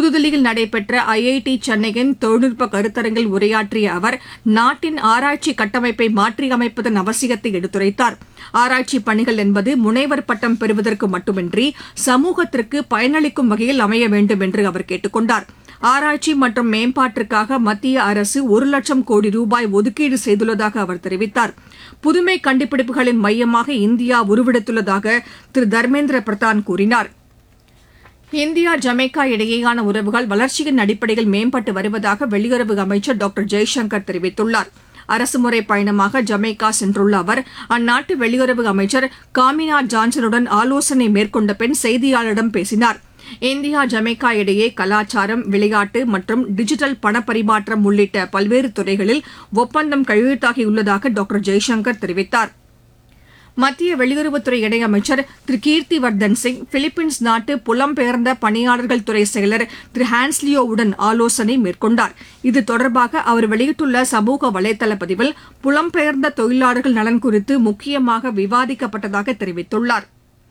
புதுதில்லியில் நடைபெற்ற ஐஐடி சென்னையின் தொழில்நுட்ப கருத்தரங்கில் உரையாற்றிய அவர் நாட்டின் ஆராய்ச்சி கட்டமைப்பை மாற்றியமைப்பதன் அவசியத்தை எடுத்துரைத்தார் ஆராய்ச்சி பணிகள் என்பது முனைவர் பட்டம் பெறுவதற்கு மட்டுமின்றி சமூகத்திற்கு பயனளிக்கும் வகையில் அமைய வேண்டும் என்று அவர் கேட்டுக் கொண்டார் ஆராய்ச்சி மற்றும் மேம்பாட்டிற்காக மத்திய அரசு ஒரு லட்சம் கோடி ரூபாய் ஒதுக்கீடு செய்துள்ளதாக அவர் தெரிவித்தார் புதுமை கண்டுபிடிப்புகளின் மையமாக இந்தியா உருவெடுத்துள்ளதாக திரு தர்மேந்திர பிரதான் கூறினார் இந்தியா ஜமைக்கா இடையேயான உறவுகள் வளர்ச்சியின் அடிப்படையில் மேம்பட்டு வருவதாக வெளியுறவு அமைச்சர் டாக்டர் ஜெய்சங்கர் தெரிவித்துள்ளார் அரசுமுறை பயணமாக ஜமைக்கா சென்றுள்ள அவர் அந்நாட்டு வெளியுறவு அமைச்சர் காமினா ஜான்சனுடன் ஆலோசனை மேற்கொண்ட பின் செய்தியாளரிடம் பேசினார் இந்தியா ஜமைக்கா இடையே கலாச்சாரம் விளையாட்டு மற்றும் டிஜிட்டல் பணப்பரிமாற்றம் உள்ளிட்ட பல்வேறு துறைகளில் ஒப்பந்தம் கையெழுத்தாகியுள்ளதாக டாக்டர் ஜெய்சங்கர் தெரிவித்தார் மத்திய வெளியுறவுத்துறை இணையமைச்சர் திரு கீர்த்திவர்தன் சிங் பிலிப்பீன்ஸ் நாட்டு புலம்பெயர்ந்த பணியாளர்கள் துறை செயலர் திரு ஹான்ஸ்லியோவுடன் ஆலோசனை மேற்கொண்டார் இது தொடர்பாக அவர் வெளியிட்டுள்ள சமூக வலைதள பதிவில் புலம்பெயர்ந்த தொழிலாளர்கள் நலன் குறித்து முக்கியமாக விவாதிக்கப்பட்டதாக தெரிவித்துள்ளார்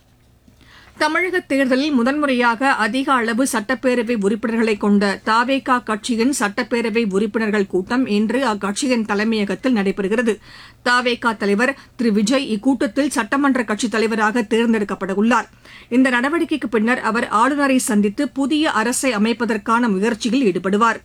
தமிழக தேர்தலில் முதன்முறையாக அதிக அளவு சட்டப்பேரவை உறுப்பினர்களை கொண்ட தாவேகா கட்சியின் சட்டப்பேரவை உறுப்பினர்கள் கூட்டம் இன்று அக்கட்சியின் தலைமையகத்தில் நடைபெறுகிறது தாவேகா தலைவர் திரு விஜய் இக்கூட்டத்தில் சட்டமன்ற கட்சித் தலைவராக தேர்ந்தெடுக்கப்பட உள்ளார் இந்த நடவடிக்கைக்கு பின்னர் அவர் ஆளுநரை சந்தித்து புதிய அரசை அமைப்பதற்கான முயற்சியில் ஈடுபடுவார்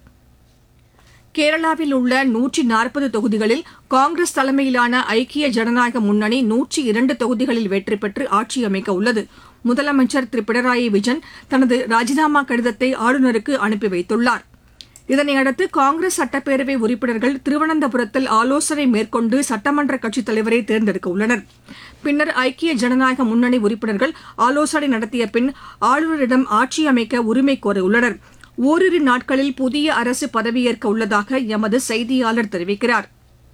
கேரளாவில் உள்ள நூற்றி நாற்பது தொகுதிகளில் காங்கிரஸ் தலைமையிலான ஐக்கிய ஜனநாயக முன்னணி நூற்றி இரண்டு தொகுதிகளில் வெற்றி பெற்று ஆட்சி அமைக்க உள்ளது முதலமைச்சர் திரு பினராயி விஜயன் தனது ராஜினாமா கடிதத்தை ஆளுநருக்கு அனுப்பி வைத்துள்ளார் இதனையடுத்து காங்கிரஸ் சட்டப்பேரவை உறுப்பினர்கள் திருவனந்தபுரத்தில் ஆலோசனை மேற்கொண்டு சட்டமன்ற கட்சித் தலைவரை தேர்ந்தெடுக்க உள்ளனர் பின்னர் ஐக்கிய ஜனநாயக முன்னணி உறுப்பினர்கள் ஆலோசனை நடத்திய பின் ஆளுநரிடம் ஆட்சி அமைக்க உரிமை கோரவுள்ளனர் ஓரிரு நாட்களில் புதிய அரசு பதவியேற்க உள்ளதாக எமது செய்தியாளர் தெரிவிக்கிறார்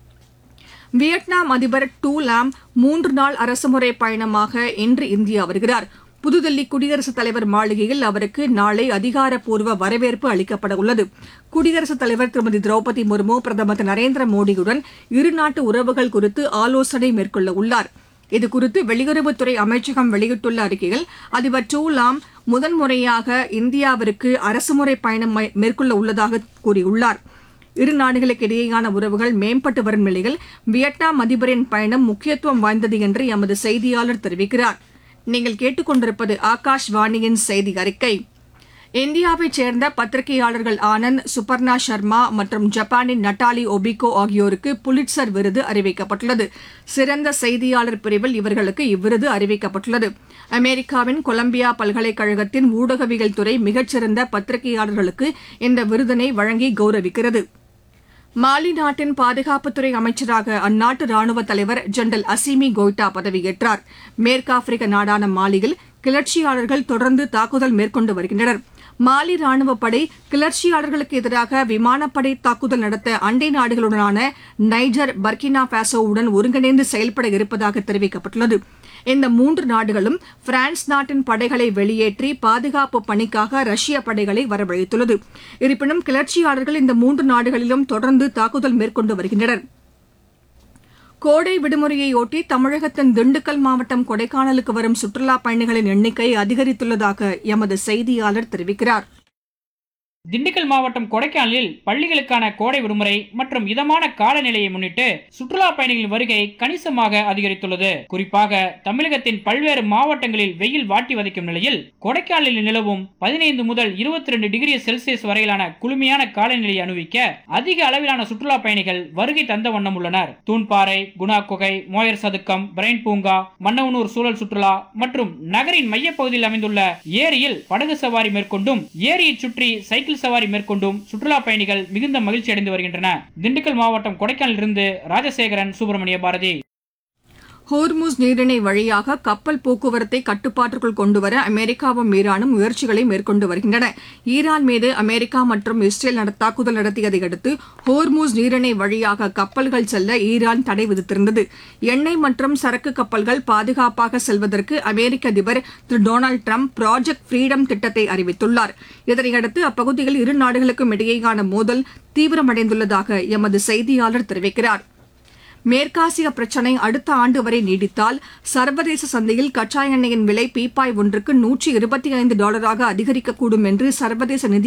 வியட்நாம் அதிபர் டூ லாம் மூன்று நாள் அரசுமுறை பயணமாக இன்று இந்தியா வருகிறார் புதுதில்லி குடியரசுத் தலைவர் மாளிகையில் அவருக்கு நாளை அதிகாரப்பூர்வ வரவேற்பு அளிக்கப்பட உள்ளது குடியரசுத் தலைவர் திருமதி திரௌபதி முர்மு பிரதமர் திரு நரேந்திர மோடியுடன் இருநாட்டு உறவுகள் குறித்து ஆலோசனை மேற்கொள்ள உள்ளார் இதுகுறித்து வெளியுறவுத்துறை அமைச்சகம் வெளியிட்டுள்ள அறிக்கையில் அதிபர் டூ லாம் முதன்முறையாக இந்தியாவிற்கு அரசுமுறை பயணம் மேற்கொள்ள உள்ளதாக கூறியுள்ளார் இரு நாடுகளுக்கு இடையேயான உறவுகள் மேம்பட்டு வரும் நிலையில் வியட்நாம் அதிபரின் பயணம் முக்கியத்துவம் வாய்ந்தது என்று எமது செய்தியாளர் தெரிவிக்கிறார் நீங்கள் கேட்டுக்கொண்டிருப்பது ஆகாஷ்வாணியின் செய்தி அறிக்கை இந்தியாவைச் சேர்ந்த பத்திரிகையாளர்கள் ஆனந்த் சுபர்ணா சர்மா மற்றும் ஜப்பானின் நட்டாலி ஒபிகோ ஆகியோருக்கு புலிட்சர் விருது அறிவிக்கப்பட்டுள்ளது சிறந்த செய்தியாளர் பிரிவில் இவர்களுக்கு இவ்விருது அறிவிக்கப்பட்டுள்ளது அமெரிக்காவின் கொலம்பியா பல்கலைக்கழகத்தின் ஊடகவியல் துறை மிகச்சிறந்த பத்திரிகையாளர்களுக்கு இந்த விருதினை வழங்கி கௌரவிக்கிறது மாலி நாட்டின் பாதுகாப்புத்துறை அமைச்சராக அந்நாட்டு ராணுவ தலைவர் ஜெனரல் அசிமி கோய்டா பதவியேற்றார் மேற்காப்பிரிக்க நாடான மாலியில் கிளர்ச்சியாளர்கள் தொடர்ந்து தாக்குதல் மேற்கொண்டு வருகின்றனர் மாலி ராணுவப் படை கிளர்ச்சியாளர்களுக்கு எதிராக விமானப்படை தாக்குதல் நடத்த அண்டை நாடுகளுடனான நைஜர் பர்கினா பாசோவுடன் ஒருங்கிணைந்து செயல்பட இருப்பதாக தெரிவிக்கப்பட்டுள்ளது இந்த மூன்று நாடுகளும் பிரான்ஸ் நாட்டின் படைகளை வெளியேற்றி பாதுகாப்பு பணிக்காக ரஷ்ய படைகளை வரவழைத்துள்ளது இருப்பினும் கிளர்ச்சியாளர்கள் இந்த மூன்று நாடுகளிலும் தொடர்ந்து தாக்குதல் மேற்கொண்டு வருகின்றனர் கோடை விடுமுறையொட்டி தமிழகத்தின் திண்டுக்கல் மாவட்டம் கொடைக்கானலுக்கு வரும் சுற்றுலாப் பயணிகளின் எண்ணிக்கை அதிகரித்துள்ளதாக எமது செய்தியாளர் தெரிவிக்கிறார் திண்டுக்கல் மாவட்டம் கொடைக்கானலில் பள்ளிகளுக்கான கோடை விடுமுறை மற்றும் இதமான காலநிலையை முன்னிட்டு சுற்றுலா பயணிகளின் வருகை கணிசமாக அதிகரித்துள்ளது குறிப்பாக தமிழகத்தின் பல்வேறு மாவட்டங்களில் வெயில் வாட்டி வதைக்கும் நிலையில் கொடைக்கானலில் நிலவும் பதினைந்து முதல் இருபத்தி ரெண்டு டிகிரி செல்சியஸ் வரையிலான குளுமையான காலநிலையை அனுபவிக்க அதிக அளவிலான சுற்றுலா பயணிகள் வருகை தந்த வண்ணம் உள்ளனர் தூண்பாறை குணா குகை மோயர் சதுக்கம் பிரைன் பூங்கா மன்னவனூர் சூழல் சுற்றுலா மற்றும் நகரின் மையப்பகுதியில் அமைந்துள்ள ஏரியில் படகு சவாரி மேற்கொண்டும் ஏரியை சுற்றி சைக்கிள் சைக்கிள் சவாரி மேற்கொண்டும் சுற்றுலா பயணிகள் மிகுந்த மகிழ்ச்சி அடைந்து வருகின்றன திண்டுக்கல் மாவட்டம் கொடைக்கானலிருந்து ராஜசேகரன் சுப்பிரமணிய பாரதி ஹோர்முஸ் நீரிணை வழியாக கப்பல் போக்குவரத்தை கட்டுப்பாட்டுக்குள் கொண்டுவர அமெரிக்காவும் ஈரானும் முயற்சிகளை மேற்கொண்டு வருகின்றன ஈரான் மீது அமெரிக்கா மற்றும் இஸ்ரேல் தாக்குதல் நடத்தியதை அடுத்து ஹோர்முஸ் நீரிணை வழியாக கப்பல்கள் செல்ல ஈரான் தடை விதித்திருந்தது எண்ணெய் மற்றும் சரக்கு கப்பல்கள் பாதுகாப்பாக செல்வதற்கு அமெரிக்க அதிபர் திரு டொனால்டு டிரம்ப் ப்ராஜெக்ட் ஃப்ரீடம் திட்டத்தை அறிவித்துள்ளார் இதனையடுத்து அப்பகுதியில் இரு நாடுகளுக்கும் இடையேயான மோதல் தீவிரமடைந்துள்ளதாக எமது செய்தியாளர் தெரிவிக்கிறார் மேற்காசிய பிரச்சினை அடுத்த ஆண்டு வரை நீடித்தால் சர்வதேச சந்தையில் கச்சா எண்ணெயின் விலை பீப்பாய் ஒன்றுக்கு நூற்றி இருபத்தி ஐந்து டாலராக அதிகரிக்கக்கூடும் என்று சர்வதேச நிதி